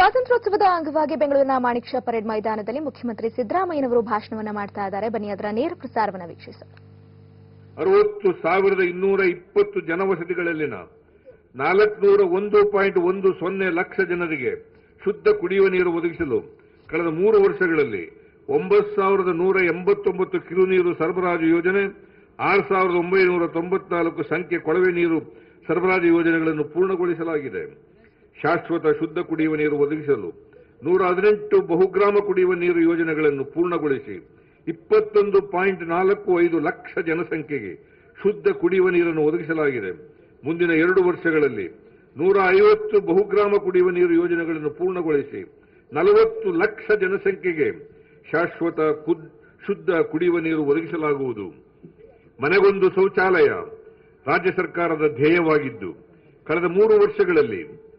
ಸ್ವಾತಂತ್ರ್ಯೋತ್ಸವದ ಅಂಗವಾಗಿ ಬೆಂಗಳೂರಿನ ಮಾಣಿಕ್ ಷಾ ಪರೇಡ್ ಮೈದಾನದಲ್ಲಿ ಮುಖ್ಯಮಂತ್ರಿ ಸಿದ್ದರಾಮಯ್ಯನವರು ಭಾಷಣವನ್ನ ಮಾಡ್ತಾ ಇದ್ದಾರೆ ಬನ್ನಿ ಅದರ ನೇರ ಪ್ರಸಾರವನ್ನು ವೀಕ್ಷಿಸೋಣ ಅರವತ್ತು ಸಾವಿರದ ಇನ್ನೂರ ಇಪ್ಪತ್ತು ಜನವಸತಿಗಳಲ್ಲಿನ ನಾಲ್ಕುನೂರ ಒಂದು ಪಾಯಿಂಟ್ ಒಂದು ಸೊನ್ನೆ ಲಕ್ಷ ಜನರಿಗೆ ಶುದ್ಧ ಕುಡಿಯುವ ನೀರು ಒದಗಿಸಲು ಕಳೆದ ಮೂರು ವರ್ಷಗಳಲ್ಲಿ ಒಂಬತ್ತು ಸಾವಿರದ ನೂರ ಎಂಬತ್ತೊಂಬತ್ತು ಕಿರುನೀರು ಸರಬರಾಜು ಯೋಜನೆ ಆರು ಸಾವಿರದ ಒಂಬೈನೂರ ತೊಂಬತ್ನಾಲ್ಕು ಸಂಖ್ಯೆ ಕೊಳವೆ ನೀರು ಸರಬರಾಜು ಯೋಜನೆಗಳನ್ನು ಪೂರ್ಣಗೊಳಿಸಲಾಗಿದೆ ಶಾಶ್ವತ ಶುದ್ಧ ಕುಡಿಯುವ ನೀರು ಒದಗಿಸಲು ನೂರ ಹದಿನೆಂಟು ಬಹುಗ್ರಾಮ ಕುಡಿಯುವ ನೀರು ಯೋಜನೆಗಳನ್ನು ಪೂರ್ಣಗೊಳಿಸಿ ಇಪ್ಪತ್ತೊಂದು ಪಾಯಿಂಟ್ ನಾಲ್ಕು ಐದು ಲಕ್ಷ ಜನಸಂಖ್ಯೆಗೆ ಶುದ್ಧ ಕುಡಿಯುವ ನೀರನ್ನು ಒದಗಿಸಲಾಗಿದೆ ಮುಂದಿನ ಎರಡು ವರ್ಷಗಳಲ್ಲಿ ನೂರ ಐವತ್ತು ಬಹುಗ್ರಾಮ ಕುಡಿಯುವ ನೀರು ಯೋಜನೆಗಳನ್ನು ಪೂರ್ಣಗೊಳಿಸಿ ನಲವತ್ತು ಲಕ್ಷ ಜನಸಂಖ್ಯೆಗೆ ಶಾಶ್ವತ ಕುದ್- ಶುದ್ಧ ಕುಡಿಯುವ ನೀರು ಒದಗಿಸಲಾಗುವುದು ಮನೆಗೊಂದು ಶೌಚಾಲಯ ರಾಜ್ಯ ಸರ್ಕಾರದ ಧ್ಯೇಯವಾಗಿದ್ದು ಕಳೆದ ಮೂರು ವರ್ಷಗಳಲ್ಲಿ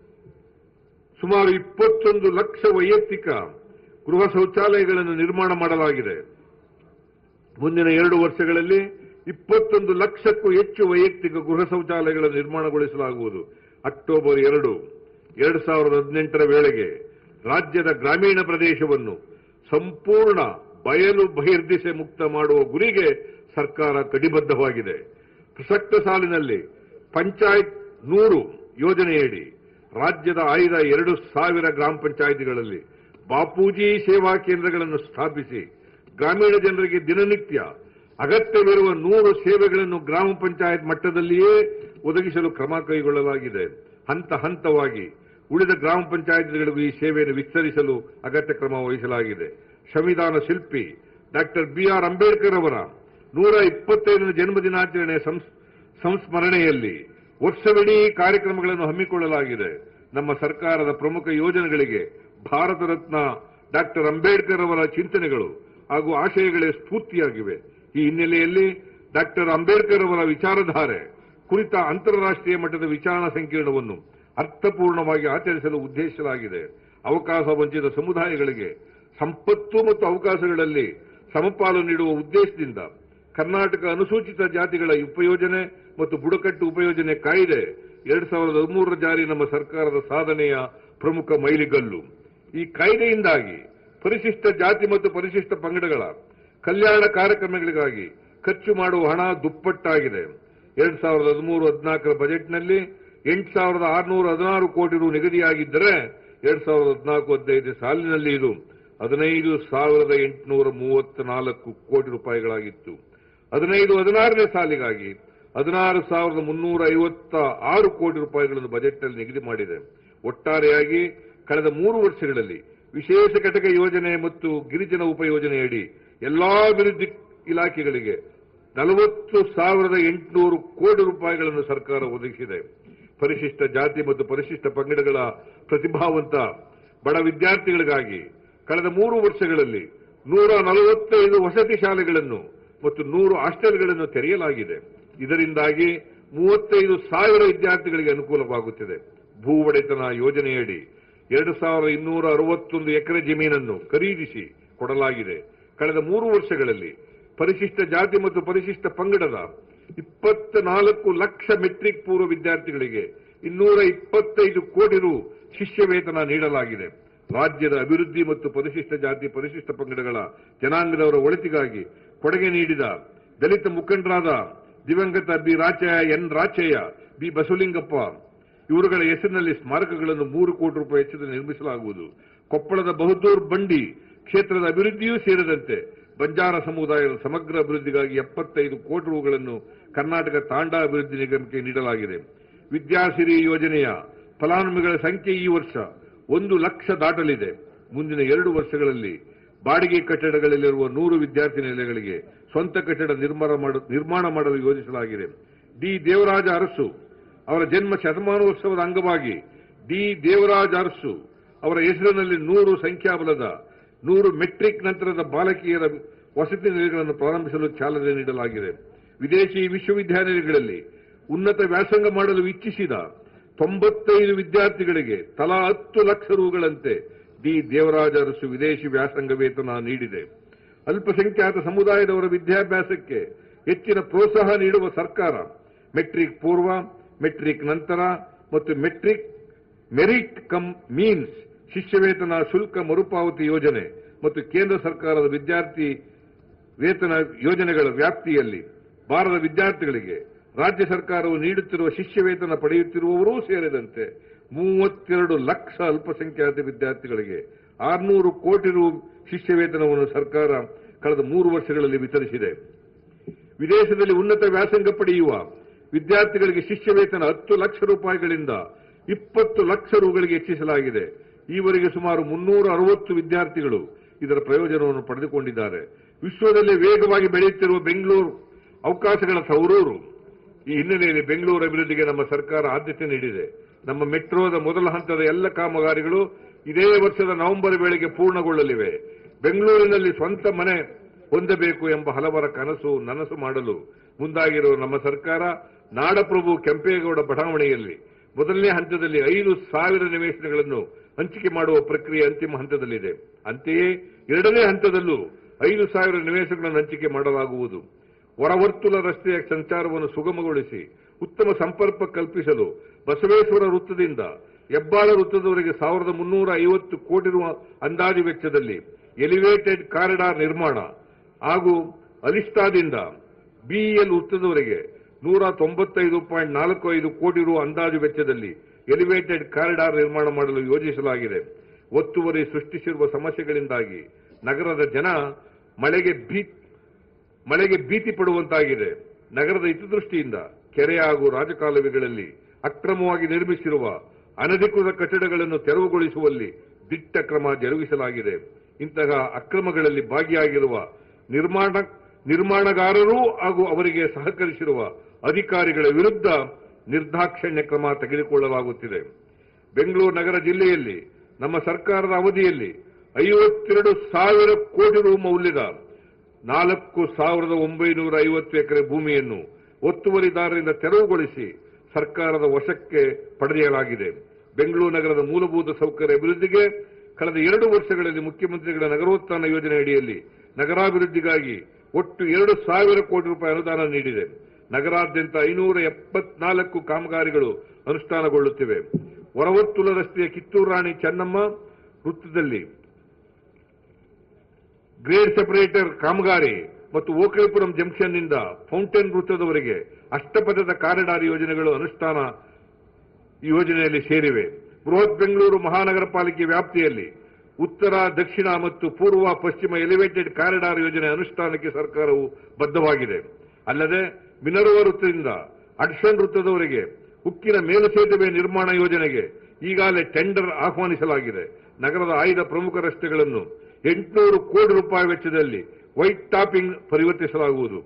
ಸುಮಾರು ಇಪ್ಪತ್ತೊಂದು ಲಕ್ಷ ವೈಯಕ್ತಿಕ ಗೃಹ ಶೌಚಾಲಯಗಳನ್ನು ನಿರ್ಮಾಣ ಮಾಡಲಾಗಿದೆ ಮುಂದಿನ ಎರಡು ವರ್ಷಗಳಲ್ಲಿ ಇಪ್ಪತ್ತೊಂದು ಲಕ್ಷಕ್ಕೂ ಹೆಚ್ಚು ವೈಯಕ್ತಿಕ ಗೃಹ ಶೌಚಾಲಯಗಳನ್ನು ನಿರ್ಮಾಣಗೊಳಿಸಲಾಗುವುದು ಅಕ್ಟೋಬರ್ ಎರಡು ಎರಡು ಸಾವಿರದ ಹದಿನೆಂಟರ ವೇಳೆಗೆ ರಾಜ್ಯದ ಗ್ರಾಮೀಣ ಪ್ರದೇಶವನ್ನು ಸಂಪೂರ್ಣ ಬಯಲು ಬಹಿರ್ದಿಸೆ ಮುಕ್ತ ಮಾಡುವ ಗುರಿಗೆ ಸರ್ಕಾರ ಕಟಿಬದ್ಧವಾಗಿದೆ ಪ್ರಸಕ್ತ ಸಾಲಿನಲ್ಲಿ ಪಂಚಾಯತ್ ನೂರು ಯೋಜನೆಯಡಿ ರಾಜ್ಯದ ಆಯ್ದ ಎರಡು ಸಾವಿರ ಗ್ರಾಮ ಪಂಚಾಯಿತಿಗಳಲ್ಲಿ ಬಾಪೂಜಿ ಸೇವಾ ಕೇಂದ್ರಗಳನ್ನು ಸ್ಥಾಪಿಸಿ ಗ್ರಾಮೀಣ ಜನರಿಗೆ ದಿನನಿತ್ಯ ಅಗತ್ಯವಿರುವ ನೂರು ಸೇವೆಗಳನ್ನು ಗ್ರಾಮ ಪಂಚಾಯತ್ ಮಟ್ಟದಲ್ಲಿಯೇ ಒದಗಿಸಲು ಕ್ರಮ ಕೈಗೊಳ್ಳಲಾಗಿದೆ ಹಂತ ಹಂತವಾಗಿ ಉಳಿದ ಗ್ರಾಮ ಪಂಚಾಯತ್ಗಳಿಗೂ ಈ ಸೇವೆಯನ್ನು ವಿಸ್ತರಿಸಲು ಅಗತ್ಯ ಕ್ರಮ ವಹಿಸಲಾಗಿದೆ ಸಂವಿಧಾನ ಶಿಲ್ಪಿ ಡಾಕ್ಟರ್ ಬಿಆರ್ ಅಂಬೇಡ್ಕರ್ ಅವರ ನೂರ ಇಪ್ಪತ್ತೈದನೇ ಜನ್ಮದಿನಾಚರಣೆ ಸಂಸ್- ಸಂಸ್ಮರಣೆಯಲ್ಲಿ ವರ್ಷವಿಡೀ ಕಾರ್ಯಕ್ರಮಗಳನ್ನು ಹಮ್ಮಿಕೊಳ್ಳಲಾಗಿದೆ ನಮ್ಮ ಸರ್ಕಾರದ ಪ್ರಮುಖ ಯೋಜನೆಗಳಿಗೆ ಭಾರತ ರತ್ನ ಡಾಕ್ಟರ್ ಅಂಬೇಡ್ಕರ್ ಅವರ ಚಿಂತನೆಗಳು ಹಾಗೂ ಆಶಯಗಳೇ ಸ್ಫೂರ್ತಿಯಾಗಿವೆ ಈ ಹಿನ್ನೆಲೆಯಲ್ಲಿ ಡಾಕ್ಟರ್ ಅಂಬೇಡ್ಕರ್ ಅವರ ವಿಚಾರಧಾರೆ ಕುರಿತ ಅಂತಾರಾಷ್ಟ್ರೀಯ ಮಟ್ಟದ ವಿಚಾರಣಾ ಸಂಕಿರಣವನ್ನು ಅರ್ಥಪೂರ್ಣವಾಗಿ ಆಚರಿಸಲು ಉದ್ದೇಶಿಸಲಾಗಿದೆ ಅವಕಾಶ ವಂಚಿತ ಸಮುದಾಯಗಳಿಗೆ ಸಂಪತ್ತು ಮತ್ತು ಅವಕಾಶಗಳಲ್ಲಿ ಸಮಪಾಲು ನೀಡುವ ಉದ್ದೇಶದಿಂದ ಕರ್ನಾಟಕ ಅನುಸೂಚಿತ ಜಾತಿಗಳ ಉಪಯೋಜನೆ ಮತ್ತು ಬುಡಕಟ್ಟು ಉಪಯೋಜನೆ ಕಾಯ್ದೆ ಎರಡ್ ಸಾವಿರದ ಹದಿಮೂರರ ಜಾರಿ ನಮ್ಮ ಸರ್ಕಾರದ ಸಾಧನೆಯ ಪ್ರಮುಖ ಮೈಲಿಗಲ್ಲು ಈ ಕಾಯ್ದೆಯಿಂದಾಗಿ ಪರಿಶಿಷ್ಟ ಜಾತಿ ಮತ್ತು ಪರಿಶಿಷ್ಟ ಪಂಗಡಗಳ ಕಲ್ಯಾಣ ಕಾರ್ಯಕ್ರಮಗಳಿಗಾಗಿ ಖರ್ಚು ಮಾಡುವ ಹಣ ದುಪ್ಪಟ್ಟಾಗಿದೆ ಎರಡ್ ಸಾವಿರದ ಹದಿಮೂರು ಹದಿನಾಲ್ಕರ ಬಜೆಟ್ನಲ್ಲಿ ಎಂಟು ಸಾವಿರದ ಆರುನೂರ ಹದಿನಾರು ಕೋಟಿ ರು ನಿಗದಿಯಾಗಿದ್ದರೆ ಎರಡ್ ಸಾವಿರದ ಹದಿನಾಲ್ಕು ಹದಿನೈದು ಸಾಲಿನಲ್ಲಿ ಇದು ಹದಿನೈದು ಸಾವಿರದ ಎಂಟುನೂರ ಮೂವತ್ತ ನಾಲ್ಕು ಕೋಟಿ ರೂಪಾಯಿಗಳಾಗಿತ್ತು ಹದಿನೈದು ಹದಿನಾರನೇ ಸಾಲಿಗಾಗಿ ಹದಿನಾರು ಸಾವಿರದ ಮುನ್ನೂರ ಐವತ್ತ ಆರು ಕೋಟಿ ರೂಪಾಯಿಗಳನ್ನು ಬಜೆಟ್ನಲ್ಲಿ ನಿಗದಿ ಮಾಡಿದೆ ಒಟ್ಟಾರೆಯಾಗಿ ಕಳೆದ ಮೂರು ವರ್ಷಗಳಲ್ಲಿ ವಿಶೇಷ ಘಟಕ ಯೋಜನೆ ಮತ್ತು ಗಿರಿಜನ ಉಪಯೋಜನೆಯಡಿ ಎಲ್ಲಾ ಅಭಿವೃದ್ಧಿ ಇಲಾಖೆಗಳಿಗೆ ನಲವತ್ತು ಸಾವಿರದ ಎಂಟುನೂರು ಕೋಟಿ ರೂಪಾಯಿಗಳನ್ನು ಸರ್ಕಾರ ಒದಗಿಸಿದೆ ಪರಿಶಿಷ್ಟ ಜಾತಿ ಮತ್ತು ಪರಿಶಿಷ್ಟ ಪಂಗಡಗಳ ಪ್ರತಿಭಾವಂತ ಬಡ ವಿದ್ಯಾರ್ಥಿಗಳಿಗಾಗಿ ಕಳೆದ ಮೂರು ವರ್ಷಗಳಲ್ಲಿ ನೂರ ನಲವತ್ತೈದು ವಸತಿ ಶಾಲೆಗಳನ್ನು ಮತ್ತು ನೂರು ಹಾಸ್ಟೆಲ್ಗಳನ್ನು ತೆರೆಯಲಾಗಿದೆ ಇದರಿಂದಾಗಿ ಮೂವತ್ತೈದು ಸಾವಿರ ವಿದ್ಯಾರ್ಥಿಗಳಿಗೆ ಅನುಕೂಲವಾಗುತ್ತಿದೆ ಭೂ ಒಡೆತನ ಯೋಜನೆಯಡಿ ಎರಡು ಸಾವಿರದ ಇನ್ನೂರ ಅರವತ್ತೊಂದು ಎಕರೆ ಜಮೀನನ್ನು ಖರೀದಿಸಿ ಕೊಡಲಾಗಿದೆ ಕಳೆದ ಮೂರು ವರ್ಷಗಳಲ್ಲಿ ಪರಿಶಿಷ್ಟ ಜಾತಿ ಮತ್ತು ಪರಿಶಿಷ್ಟ ಪಂಗಡದ ಇಪ್ಪತ್ತ ನಾಲ್ಕು ಲಕ್ಷ ಮೆಟ್ರಿಕ್ ಪೂರ್ವ ವಿದ್ಯಾರ್ಥಿಗಳಿಗೆ ಇನ್ನೂರ ಇಪ್ಪತ್ತೈದು ಕೋಟಿ ರು ಶಿಷ್ಯ ವೇತನ ನೀಡಲಾಗಿದೆ ರಾಜ್ಯದ ಅಭಿವೃದ್ಧಿ ಮತ್ತು ಪರಿಶಿಷ್ಟ ಜಾತಿ ಪರಿಶಿಷ್ಟ ಪಂಗಡಗಳ ಜನಾಂಗದವರ ಒಳಿತಿಗಾಗಿ ಕೊಡುಗೆ ನೀಡಿದ ದಲಿತ ಮುಖಂಡರಾದ ದಿವಂಗತ B Rachaiah N Rachaiah B Basavalingappa ಇವರುಗಳ ಹೆಸರಿನಲ್ಲಿ ಸ್ಮಾರಕಗಳನ್ನು ಮೂರು ಕೋಟಿ ರೂಪಾಯಿ ವೆಚ್ಚದಲ್ಲಿ ನಿರ್ಮಿಸಲಾಗುವುದು ಕೊಪ್ಪಳದ ಬಹದ್ದೂರ್ ಬಂಡಿ ಕ್ಷೇತ್ರದ ಅಭಿವೃದ್ಧಿಯೂ ಸೇರಿದಂತೆ ಬಂಜಾರ ಸಮುದಾಯದ ಸಮಗ್ರ ಅಭಿವೃದ್ಧಿಗಾಗಿ ಎಪ್ಪತ್ತೈದು ಕೋಟಿ ರೂಗಳನ್ನು ಕರ್ನಾಟಕ ತಾಂಡಾ ಅಭಿವೃದ್ಧಿ ನಿಗಮಕ್ಕೆ ನೀಡಲಾಗಿದೆ ವಿದ್ಯಾಸಿರಿ ಯೋಜನೆಯ ಫಲಾನುಭವಿಗಳ ಸಂಖ್ಯೆ ಈ ವರ್ಷ ಒಂದು ಲಕ್ಷ ದಾಟಲಿದೆ ಮುಂದಿನ ಎರಡು ವರ್ಷಗಳಲ್ಲಿ ಬಾಡಿಗೆ ಕಟ್ಟಡಗಳಲ್ಲಿರುವ ನೂರು ವಿದ್ಯಾರ್ಥಿ ನಿಲಯಗಳಿಗೆ ಸ್ವಂತ ಕಟ್ಟಡ ನಿರ್ಮಾಣ ಮಾಡ- ನಿರ್ಮಾಣ ಮಾಡಲು ಯೋಜಿಸಲಾಗಿದೆ ಡಿ ದೇವರಾಜ ಅರಸು ಅವರ ಜನ್ಮ ಶತಮಾನೋತ್ಸವದ ಅಂಗವಾಗಿ ಡಿ ದೇವರಾಜ ಅರಸು ಅವರ ಹೆಸರಿನಲ್ಲಿ ನೂರು ಸಂಖ್ಯಾಬಲದ ನೂರು ಮೆಟ್ರಿಕ್ ನಂತರದ ಬಾಲಕಿಯರ ವಸತಿ ನಿಲಯಗಳನ್ನು ಪ್ರಾರಂಭಿಸಲು ಚಾಲನೆ ನೀಡಲಾಗಿದೆ ವಿದೇಶಿ ವಿಶ್ವವಿದ್ಯಾನಿಲಯಗಳಲ್ಲಿ ಉನ್ನತ ವ್ಯಾಸಂಗ ಮಾಡಲು ಇಚ್ಛಿಸಿದ ತೊಂಬತ್ತೈದು ವಿದ್ಯಾರ್ಥಿಗಳಿಗೆ ತಲಾ ಹತ್ತು ಲಕ್ಷ ರೂಗಳಂತೆ ಡಿ ದೇವರಾಜ ಅರಸು ವಿದೇಶಿ ವ್ಯಾಸಂಗ ವೇತನ ನೀಡಿದೆ ಅಲ್ಪಸಂಖ್ಯಾತ ಸಮುದಾಯದವರ ವಿದ್ಯಾಭ್ಯಾಸಕ್ಕೆ ಹೆಚ್ಚಿನ ಪ್ರೋತ್ಸಾಹ ನೀಡುವ ಸರ್ಕಾರ ಮೆಟ್ರಿಕ್ ಪೂರ್ವ ಮೆಟ್ರಿಕ್ ನಂತರ ಮತ್ತು ಮೆಟ್ರಿಕ್ ಮೆರಿಟ್ ಕಮ್ ಮೀನ್ಸ್ ಶಿಷ್ಯವೇತನ ಶುಲ್ಕ ಮರುಪಾವತಿ ಯೋಜನೆ ಮತ್ತು ಕೇಂದ್ರ ಸರ್ಕಾರದ ವಿದ್ಯಾರ್ಥಿ ವೇತನ ಯೋಜನೆಗಳ ವ್ಯಾಪ್ತಿಯಲ್ಲಿ ಬಾರದ ವಿದ್ಯಾರ್ಥಿಗಳಿಗೆ ರಾಜ್ಯ ಸರ್ಕಾರವು ನೀಡುತ್ತಿರುವ ಶಿಷ್ಯ ವೇತನ ಪಡೆಯುತ್ತಿರುವವರೂ ಸೇರಿದಂತೆ ಮೂವತ್ತೆರಡು ಲಕ್ಷ ಅಲ್ಪಸಂಖ್ಯಾತ ವಿದ್ಯಾರ್ಥಿಗಳಿಗೆ ಆರ್ನೂರು ಕೋಟಿ ರು ಶಿಷ್ಯ ವೇತನವನ್ನು ಸರ್ಕಾರ ಕಳೆದ ಮೂರು ವರ್ಷಗಳಲ್ಲಿ ವಿತರಿಸಿದೆ ವಿದೇಶದಲ್ಲಿ ಉನ್ನತ ವ್ಯಾಸಂಗ ಪಡೆಯುವ ವಿದ್ಯಾರ್ಥಿಗಳಿಗೆ ಶಿಷ್ಯ ವೇತನ ಹತ್ತು ಲಕ್ಷ ರೂಪಾಯಿಗಳಿಂದ ಇಪ್ಪತ್ತು ಲಕ್ಷ ರೂಗಳಿಗೆ ಹೆಚ್ಚಿಸಲಾಗಿದೆ ಈವರೆಗೆ ಸುಮಾರು ಮುನ್ನೂರ ಅರವತ್ತು ವಿದ್ಯಾರ್ಥಿಗಳು ಇದರ ಪ್ರಯೋಜನವನ್ನು ಪಡೆದುಕೊಂಡಿದ್ದಾರೆ ವಿಶ್ವದಲ್ಲಿ ವೇಗವಾಗಿ ಬೆಳೆಯುತ್ತಿರುವ ಬೆಂಗಳೂರು ಅವಕಾಶಗಳ ಸೌರೂರು ಈ ಹಿನ್ನೆಲೆಯಲ್ಲಿ ಬೆಂಗಳೂರು ಅಭಿವೃದ್ಧಿಗೆ ನಮ್ಮ ಸರ್ಕಾರ ಆದ್ಯತೆ ನೀಡಿದೆ ನಮ್ಮ ಮೆಟ್ರೋದ ಮೊದಲ ಹಂತದ ಎಲ್ಲ ಕಾಮಗಾರಿಗಳು ಇದೇ ವರ್ಷದ ನವೆಂಬರ್ ವೇಳೆಗೆ ಪೂರ್ಣಗೊಳ್ಳಲಿವೆ ಬೆಂಗಳೂರಿನಲ್ಲಿ ಸ್ವಂತ ಮನೆ ಹೊಂದಬೇಕು ಎಂಬ ಹಲವರ ಕನಸು ನನಸು ಮಾಡಲು ಮುಂದಾಗಿರುವ ನಮ್ಮ ಸರ್ಕಾರ ನಾಡಪ್ರಭು ಕೆಂಪೇಗೌಡ ಬಡಾವಣೆಯಲ್ಲಿ ಮೊದಲನೇ ಹಂತದಲ್ಲಿ ಐದು ಸಾವಿರ ನಿವೇಶನಗಳನ್ನು ಹಂಚಿಕೆ ಮಾಡುವ ಪ್ರಕ್ರಿಯೆ ಅಂತಿಮ ಹಂತದಲ್ಲಿದೆ ಅಂತೆಯೇ ಎರಡನೇ ಹಂತದಲ್ಲೂ ಐದು ಸಾವಿರ ನಿವೇಶನಗಳನ್ನು ಹಂಚಿಕೆ ಮಾಡಲಾಗುವುದು ಹೊರವರ್ತುಲ ರಸ್ತೆಯ ಸಂಚಾರವನ್ನು ಸುಗಮಗೊಳಿಸಿ ಉತ್ತಮ ಸಂಪರ್ಕ ಕಲ್ಪಿಸಲು ಬಸವೇಶ್ವರ ವೃತ್ತದಿಂದ ಹೆಬ್ಬಾಳ ವೃತ್ತದವರೆಗೆ ಸಾವಿರದ ಮುನ್ನೂರ ಐವತ್ತು ಕೋಟಿ ರು ಅಂದಾಜು ವೆಚ್ಚದಲ್ಲಿ ಎಲಿವೇಟೆಡ್ ಕಾರಿಡಾರ್ ನಿರ್ಮಾಣ ಹಾಗೂ ಅಲಿಸ್ಟಾದಿಂದ ಬಿಇಎಲ್ ವೃತ್ತದವರೆಗೆ ನೂರ ತೊಂಬತ್ತೈದು ಪಾಯಿಂಟ್ ನಾಲ್ಕು ಐದು ಕೋಟಿ ರು ಅಂದಾಜು ವೆಚ್ಚದಲ್ಲಿ ಎಲಿವೇಟೆಡ್ ಕಾರಿಡಾರ್ ನಿರ್ಮಾಣ ಮಾಡಲು ಯೋಜಿಸಲಾಗಿದೆ ಒತ್ತುವರಿ ಸೃಷ್ಟಿಸಿರುವ ಸಮಸ್ಯೆಗಳಿಂದಾಗಿ ನಗರದ ಜನ ಮಳೆಗೆ ಭೀ ಮಳೆಗೆ ಭೀತಿ ಪಡುವಂತಾಗಿದೆ ನಗರದ ಹಿತದೃಷ್ಟಿಯಿಂದ ಕೆರೆ ಹಾಗೂ ರಾಜಕಾಲುವೆಗಳಲ್ಲಿ ಅಕ್ರಮವಾಗಿ ನಿರ್ಮಿಸಿರುವ ಅನಧಿಕೃತ ಕಟ್ಟಡಗಳನ್ನು ತೆರವುಗೊಳಿಸುವಲ್ಲಿ ದಿಟ್ಟ ಕ್ರಮ ಜರುಗಿಸಲಾಗಿದೆ ಇಂತಹ ಅಕ್ರಮಗಳಲ್ಲಿ ಭಾಗಿಯಾಗಿರುವ ನಿರ್ಮಾಣ ನಿರ್ಮಾಣಗಾರರು ಹಾಗೂ ಅವರಿಗೆ ಸಹಕರಿಸಿರುವ ಅಧಿಕಾರಿಗಳ ವಿರುದ್ಧ ನಿರ್ದಾಕ್ಷಣ್ಯ ಕ್ರಮ ತೆಗೆದುಕೊಳ್ಳಲಾಗುತ್ತಿದೆ ಬೆಂಗಳೂರು ನಗರ ಜಿಲ್ಲೆಯಲ್ಲಿ ನಮ್ಮ ಸರ್ಕಾರದ ಅವಧಿಯಲ್ಲಿ ಐವತ್ತೆರಡು ಸಾವಿರ ಕೋಟಿ ರು ಮೌಲ್ಯದ ನಾಲ್ಕು ಸಾವಿರದ ಒಂಬೈನೂರ ಐವತ್ತು ಎಕರೆ ಭೂಮಿಯನ್ನು ಒತ್ತುವರಿದಾರರಿಂದ ತೆರವುಗೊಳಿಸಿ ಸರ್ಕಾರದ ವಶಕ್ಕೆ ಪಡೆಯಲಾಗಿದೆ ಬೆಂಗಳೂರು ನಗರದ ಮೂಲಭೂತ ಸೌಕರ್ಯ ಅಭಿವೃದ್ಧಿಗೆ ಕಳೆದ ಎರಡು ವರ್ಷಗಳಲ್ಲಿ ಮುಖ್ಯಮಂತ್ರಿಗಳ ನಗರೋತ್ಥಾನ ಯೋಜನೆ ಅಡಿಯಲ್ಲಿ ನಗರಾಭಿವೃದ್ಧಿಗಾಗಿ ಒಟ್ಟು ಎರಡು ಸಾವಿರ ಕೋಟಿ ರೂಪಾಯಿ ಅನುದಾನ ನೀಡಿದೆ ನಗರಾದ್ಯಂತ ಐನೂರ ಎಪ್ಪತ್ನಾಲ್ಕು ಕಾಮಗಾರಿಗಳು ಅನುಷ್ಠಾನಗೊಳ್ಳುತ್ತಿವೆ ಹೊರವರ್ತುಲ ರಸ್ತೆಯ ಕಿತ್ತೂರು ರಾಣಿ ಚೆನ್ನಮ್ಮ ವೃತ್ತದಲ್ಲಿ ಗ್ರೇಡ್ ಸೆಪರೇಟರ್ ಕಾಮಗಾರಿ ಮತ್ತು ಓಕಳಿಪುರಂ ಜಂಕ್ಷನ್ನಿಂದ ಫೌಂಟೇನ್ ವೃತ್ತದವರೆಗೆ ಅಷ್ಟಪಥದ ಕಾರಿಡಾರ್ ಯೋಜನೆಗಳು ಅನುಷ್ಠಾನ ಈ ಯೋಜನೆಯಲ್ಲಿ ಸೇರಿವೆ ಬೃಹತ್ ಬೆಂಗಳೂರು ಮಹಾನಗರ ಪಾಲಿಕೆ ವ್ಯಾಪ್ತಿಯಲ್ಲಿ ಉತ್ತರ ದಕ್ಷಿಣ ಮತ್ತು ಪೂರ್ವ ಪಶ್ಚಿಮ ಎಲಿವೇಟೆಡ್ ಕಾರಿಡಾರ್ ಯೋಜನೆ ಅನುಷ್ಠಾನಕ್ಕೆ ಸರ್ಕಾರವು ಬದ್ಧವಾಗಿದೆ ಅಲ್ಲದೆ ಮಿನರ್ವ ವೃತ್ತದಿಂದ ಅಡ್ಸನ್ ವೃತ್ತದವರೆಗೆ ಉಕ್ಕಿನ ಮೇಲುಸೇತುವೆ ನಿರ್ಮಾಣ ಯೋಜನೆಗೆ ಈಗಾಗಲೇ ಟೆಂಡರ್ ಆಹ್ವಾನಿಸಲಾಗಿದೆ ನಗರದ ಆಯ್ದ ಪ್ರಮುಖ ರಸ್ತೆಗಳನ್ನು ಎಂಟುನೂರು ಕೋಟಿ ರೂಪಾಯಿ ವೆಚ್ಚದಲ್ಲಿ ವೈಟ್ ಟಾಪಿಂಗ್ ಪರಿವರ್ತಿಸಲಾಗುವುದು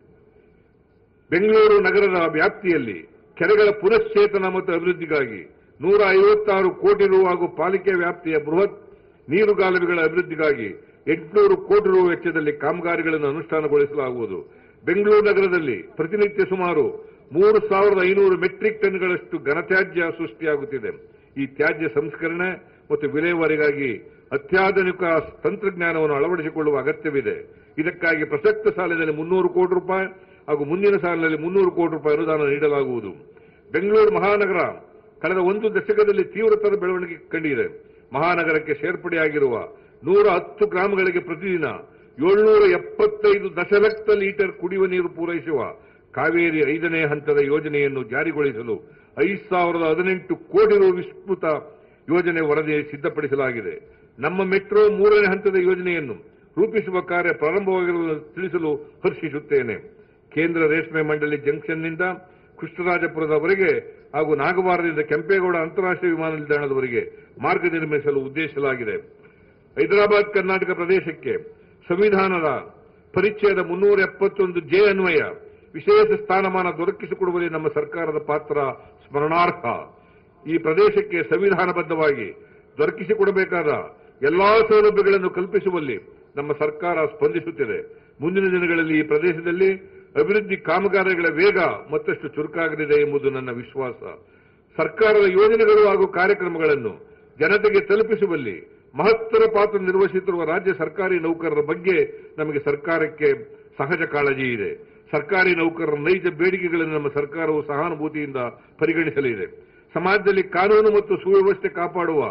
ಬೆಂಗಳೂರು ನಗರದ ವ್ಯಾಪ್ತಿಯಲ್ಲಿ ಕೆರೆಗಳ ಪುನಶ್ಚೇತನ ಮತ್ತು ಅಭಿವೃದ್ಧಿಗಾಗಿ ನೂರ ಐವತ್ತಾರು ಕೋಟಿ ರು ಹಾಗೂ ಪಾಲಿಕೆ ವ್ಯಾಪ್ತಿಯ ಬೃಹತ್ ನೀರುಗಾಲುವೆಗಳ ಅಭಿವೃದ್ಧಿಗಾಗಿ ಎಂಟುನೂರು ಕೋಟಿ ರು ವೆಚ್ಚದಲ್ಲಿ ಕಾಮಗಾರಿಗಳನ್ನು ಅನುಷ್ಠಾನಗೊಳಿಸಲಾಗುವುದು ಬೆಂಗಳೂರು ನಗರದಲ್ಲಿ ಪ್ರತಿನಿತ್ಯ ಸುಮಾರು ಮೂರು ಸಾವಿರದ ಐನೂರು ಮೆಟ್ರಿಕ್ ಟನ್ಗಳಷ್ಟು ಘನತ್ಯಾಜ್ಯ ಸೃಷ್ಟಿಯಾಗುತ್ತಿದೆ ಈ ತ್ಯಾಜ್ಯ ಸಂಸ್ಕರಣೆ ಮತ್ತು ವಿಲೇವಾರಿಗಾಗಿ ಅತ್ಯಾಧುನಿಕ ತಂತ್ರಜ್ಞಾನವನ್ನು ಅಳವಡಿಸಿಕೊಳ್ಳುವ ಅಗತ್ಯವಿದೆ ಇದಕ್ಕಾಗಿ ಪ್ರಸಕ್ತ ಸಾಲಿನಲ್ಲಿ ಮುನ್ನೂರು ಕೋಟಿ ರೂಪಾಯಿ ಹಾಗೂ ಮುಂದಿನ ಸಾಲಿನಲ್ಲಿ ಮುನ್ನೂರು ಕೋಟಿ ರೂಪಾಯಿ ಅನುದಾನ ನೀಡಲಾಗುವುದು ಬೆಂಗಳೂರು ಮಹಾನಗರ ಕಳೆದ ಒಂದು ದಶಕದಲ್ಲಿ ತೀವ್ರತರ ಬೆಳವಣಿಗೆ ಕಂಡಿದೆ ಮಹಾನಗರಕ್ಕೆ ಸೇರ್ಪಡೆಯಾಗಿರುವ ನೂರ ಹತ್ತು ಗ್ರಾಮಗಳಿಗೆ ಪ್ರತಿದಿನ ಏಳ್ನೂರ ಎಪ್ಪತ್ತೈದು ದಶಲಕ್ಷ ಲೀಟರ್ ಕುಡಿಯುವ ನೀರು ಪೂರೈಸುವ ಕಾವೇರಿ ಐದನೇ ಹಂತದ ಯೋಜನೆಯನ್ನು ಜಾರಿಗೊಳಿಸಲು ಐದು ಸಾವಿರದ ಹದಿನೆಂಟು ಕೋಟಿ ರು ವಿಸ್ತೃತ ಯೋಜನೆ ವರದಿ ಸಿದ್ಧಪಡಿಸಲಾಗಿದೆ ನಮ್ಮ ಮೆಟ್ರೋ ಮೂರನೇ ಹಂತದ ಯೋಜನೆಯನ್ನು ರೂಪಿಸುವ ಕಾರ್ಯ ಪ್ರಾರಂಭವಾಗಿರುವುದನ್ನು ತಿಳಿಸಲು ಹರ್ಷಿಸುತ್ತೇನೆ ಕೇಂದ್ರ ರೇಷ್ಮೆ ಮಂಡಳಿ ಜಂಕ್ಷನ್ನಿಂದ ಕೃಷ್ಣರಾಜಪುರದವರೆಗೆ ಹಾಗೂ ನಾಗವಾರದಿಂದ ಕೆಂಪೇಗೌಡ ಅಂತಾರಾಷ್ಟ್ರೀಯ ವಿಮಾನ ನಿಲ್ದಾಣದವರೆಗೆ ಮಾರ್ಗ ನಿರ್ಮಿಸಲು ಉದ್ದೇಶಿಸಲಾಗಿದೆ ಹೈದರಾಬಾದ್ ಕರ್ನಾಟಕ ಪ್ರದೇಶಕ್ಕೆ ಸಂವಿಧಾನದ ಪರಿಚಯದ ಮುನ್ನೂರ ಎಪ್ಪತ್ತೊಂದು ಜೆ ಅನ್ವಯ ವಿಶೇಷ ಸ್ಥಾನಮಾನ ದೊರಕಿಸಿಕೊಡುವಲ್ಲಿ ನಮ್ಮ ಸರ್ಕಾರದ ಪಾತ್ರ ಸ್ಮರಣಾರ್ಹ ಈ ಪ್ರದೇಶಕ್ಕೆ ಸಂವಿಧಾನಬದ್ಧವಾಗಿ ದೊರಕಿಸಿಕೊಡಬೇಕಾದ ಎಲ್ಲಾ ಸೌಲಭ್ಯಗಳನ್ನು ಕಲ್ಪಿಸುವಲ್ಲಿ ನಮ್ಮ ಸರ್ಕಾರ ಸ್ಪಂದಿಸುತ್ತಿದೆ ಮುಂದಿನ ದಿನಗಳಲ್ಲಿ ಈ ಪ್ರದೇಶದಲ್ಲಿ ಅಭಿವೃದ್ಧಿ ಕಾಮಗಾರಿಗಳ ವೇಗ ಮತ್ತಷ್ಟು ಚುರುಕಾಗಲಿದೆ ಎಂಬುದು ನನ್ನ ವಿಶ್ವಾಸ ಸರ್ಕಾರದ ಯೋಜನೆಗಳು ಹಾಗೂ ಕಾರ್ಯಕ್ರಮಗಳನ್ನು ಜನತೆಗೆ ತಲುಪಿಸುವಲ್ಲಿ ಮಹತ್ತರ ಪಾತ್ರ ನಿರ್ವಹಿಸುತ್ತಿರುವ ರಾಜ್ಯ ಸರ್ಕಾರಿ ನೌಕರರ ಬಗ್ಗೆ ನಮಗೆ ಸರ್ಕಾರಕ್ಕೆ ಸಹಜ ಕಾಳಜಿ ಇದೆ ಸರ್ಕಾರಿ ನೌಕರರ ನೈಜ ಬೇಡಿಕೆಗಳನ್ನು ನಮ್ಮ ಸರ್ಕಾರವು ಸಹಾನುಭೂತಿಯಿಂದ ಪರಿಗಣಿಸಲಿದೆ ಸಮಾಜದಲ್ಲಿ ಕಾನೂನು ಮತ್ತು ಸುವ್ಯವಸ್ಥೆ ಕಾಪಾಡುವ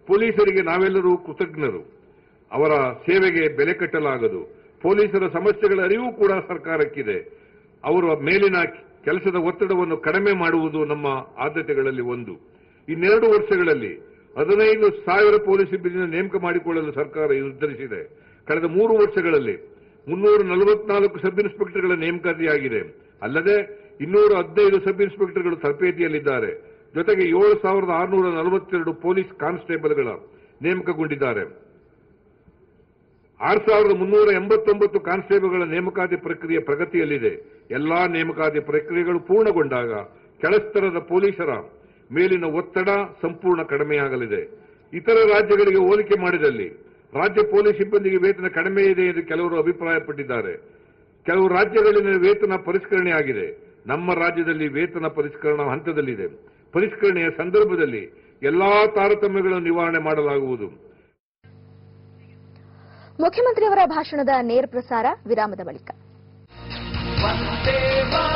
ಪೊಲೀಸರಿಗೆ ನಾವೆಲ್ಲರೂ ಕೃತಜ್ಞರು ಅವರ ಸೇವೆಗೆ ಬೆಲೆ ಕಟ್ಟಲಾಗದು ಪೊಲೀಸರ ಸಮಸ್ಯೆಗಳ ಅರಿವು ಕೂಡ ಸರ್ಕಾರಕ್ಕಿದೆ ಅವರ ಮೇಲಿನ ಕೆಲಸದ ಒತ್ತಡವನ್ನು ಕಡಿಮೆ ಮಾಡುವುದು ನಮ್ಮ ಆದ್ಯತೆಗಳಲ್ಲಿ ಒಂದು ಇನ್ನೆರಡು ವರ್ಷಗಳಲ್ಲಿ ಹದಿನೈದು ಸಾವಿರ ಪೊಲೀಸ್ ಸಿಬ್ಬಂದಿಯನ್ನು ನೇಮಕ ಮಾಡಿಕೊಳ್ಳಲು ಸರ್ಕಾರ ನಿರ್ಧರಿಸಿದೆ ಕಳೆದ ಮೂರು ವರ್ಷಗಳಲ್ಲಿ ಮುನ್ನೂರ ನಲವತ್ನಾಲ್ಕು ಸಬ್ ಇನ್ಸ್ಪೆಕ್ಟರ್ಗಳ ನೇಮಕಾತಿಯಾಗಿದೆ ಅಲ್ಲದೆ ಇನ್ನೂರ ಹದಿನೈದು ಸಬ್ ಇನ್ಸ್ಪೆಕ್ಟರ್ಗಳು ತರಬೇತಿಯಲ್ಲಿದ್ದಾರೆ ಜೊತೆಗೆ ಏಳು ಸಾವಿರದ ಆರುನೂರ ನಲವತ್ತೆರಡು ಪೊಲೀಸ್ ಕಾನ್ಸ್ಟೇಬಲ್ಗಳ ನೇಮಕಗೊಂಡಿದ್ದಾರೆ ಆರು ಸಾವಿರದ ಮುನ್ನೂರ ಎಂಬತ್ತೊಂಬತ್ತು ಕಾನ್ಸ್ಟೇಬಲ್ಗಳ ನೇಮಕಾತಿ ಪ್ರಕ್ರಿಯೆ ಪ್ರಗತಿಯಲ್ಲಿದೆ ಎಲ್ಲಾ ನೇಮಕಾತಿ ಪ್ರಕ್ರಿಯೆಗಳು ಪೂರ್ಣಗೊಂಡಾಗ ಕೆಳಸ್ತರದ ಪೊಲೀಸರ ಮೇಲಿನ ಒತ್ತಡ ಸಂಪೂರ್ಣ ಕಡಿಮೆಯಾಗಲಿದೆ ಇತರ ರಾಜ್ಯಗಳಿಗೆ ಹೋಲಿಕೆ ಮಾಡಿದಲ್ಲಿ ರಾಜ್ಯ ಪೊಲೀಸ್ ಸಿಬ್ಬಂದಿಗೆ ವೇತನ ಕಡಿಮೆ ಇದೆ ಎಂದು ಕೆಲವರು ಅಭಿಪ್ರಾಯಪಟ್ಟಿದ್ದಾರೆ ಕೆಲವು ರಾಜ್ಯಗಳಲ್ಲಿನ ವೇತನ ಪರಿಷ್ಕರಣೆ ಆಗಿದೆ ನಮ್ಮ ರಾಜ್ಯದಲ್ಲಿ ವೇತನ ಪರಿಷ್ಕರಣಾ ಹಂತದಲ್ಲಿದೆ ಪರಿಷ್ಕರಣೆಯ ಸಂದರ್ಭದಲ್ಲಿ ಎಲ್ಲಾ ತಾರತಮ್ಯಗಳನ್ನು ನಿವಾರಣೆ ಮಾಡಲಾಗುವುದು ಮುಖ್ಯಮಂತ್ರಿಯವರ ಭಾಷಣದ ನೇರ ಪ್ರಸಾರ ವಿರಾಮದ ಬಳಿಕ ವಂದೇ ಮಾತರಂ